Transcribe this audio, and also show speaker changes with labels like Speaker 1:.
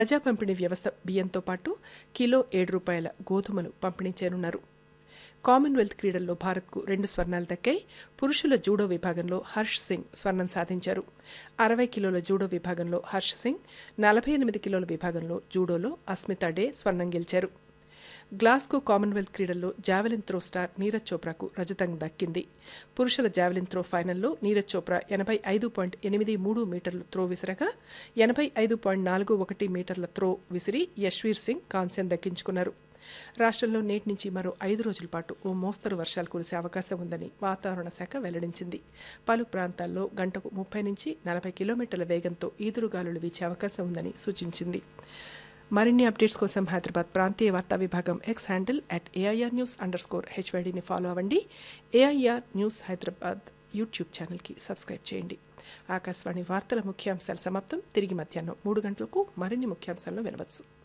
Speaker 1: ప్రజా పంపిణీ వ్యవస్థ బియ్యంతో పాటు కిలో ఏడు రూపాయల గోధుమలు పంపిణీ చేయనున్నారు కామన్వెల్త్ క్రీడల్లో భారత్కు రెండు స్వర్ణాలు దక్కాయి పురుషుల జూడో విభాగంలో హర్ష్ సింగ్ స్వర్ణం సాధించారు అరవై కిలోల జూడో విభాగంలో హర్ష్ సింగ్ నలభై ఎనిమిది కిలోల విభాగంలో జూడోలో అస్మితా డే స్వర్ణం గెలిచారు గ్లాస్గో కామన్వెల్త్ క్రీడల్లో జావెలిన్ త్రో స్టార్ నీరజ్ చోప్రాకు రజతం దక్కింది పురుషుల జావెలిన్ త్రో ఫైనల్లో నీరజ్ చోప్రా ఎనభై ఐదు పాయింట్ ఎనిమిది మూడు మీటర్ల త్రో విసిరగా ఎనభై ఐదు పాయింట్ నాలుగు ఒకటి మీటర్ల త్రో విసిరి యశ్వీర్ సింగ్ కాంస్యం దక్కించుకున్నారు రాష్ట్రంలో నేటి నుంచి మరో ఐదు రోజుల పాటు ఓ మోస్తరు వర్షాలు కురిసే అవకాశం ఉందని వాతావరణ శాఖ వెల్లడించింది పలు ప్రాంతాల్లో గంటకు ముప్పై నుంచి నలభై కిలోమీటర్ల వేగంతో ఈదురుగాలులు వీచే అవకాశం ఉందని సూచించింది మరిన్ని అప్డేట్స్ కోసం హైదరాబాద్ ప్రాంతీయ వార్తా విభాగం X handle at AIR news underscore హెచ్వైడిని ఫాలో అవ్వండి ఏఐఆర్ న్యూస్ హైదరాబాద్ యూట్యూబ్ ఛానల్కి సబ్స్క్రైబ్ చేయండి ఆకాశవాణి వార్తల ముఖ్యాంశాలు సమాప్తం తిరిగి మధ్యాహ్నం మూడు గంటలకు మరిన్ని ముఖ్యాంశాలను వినవచ్చు